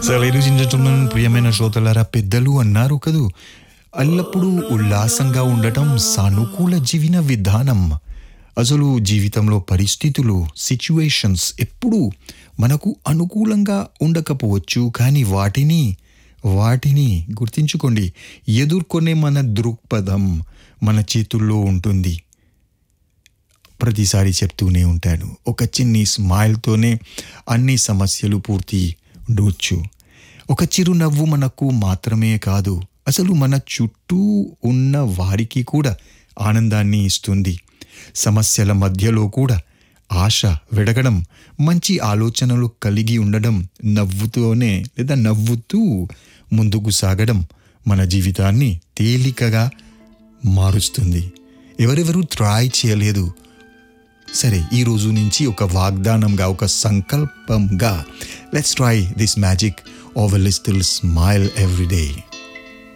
so ladies and gentlemen ప్రియమైన శ్రోతలారా పెద్దలు అన్నారు కదూ ఎల్లప్పుడూ ఉల్లాసంగా ఉండటం సానుకూల జీవన విధానం అసలు జీవితంలో పరిస్థితులు సిచ్యువేషన్స్ ఎప్పుడూ మనకు అనుకూలంగా ఉండకపోవచ్చు కానీ వాటిని వాటిని గుర్తించుకోండి ఎదుర్కొనే మన దృక్పథం మన చేతుల్లో ఉంటుంది ప్రతిసారి చెప్తూనే ఉంటాను ఒక చిన్ని స్మైల్తోనే అన్ని సమస్యలు పూర్తి ఉండవచ్చు ఒక చిరునవ్వు మనకు మాత్రమే కాదు అసలు మన చుట్టూ ఉన్న వారికి కూడా ఆనందాన్ని ఇస్తుంది సమస్యల మధ్యలో కూడా ఆశ వెడగడం మంచి ఆలోచనలు కలిగి ఉండడం నవ్వుతూనే లేదా నవ్వుతూ ముందుకు సాగడం మన జీవితాన్ని తేలికగా మారుస్తుంది ఎవరెవరు ట్రై చేయలేదు సరే ఈ రోజు నుంచి ఒక వాగ్దానంగా ఒక సంకల్పంగా let's try this magic of a little smile every day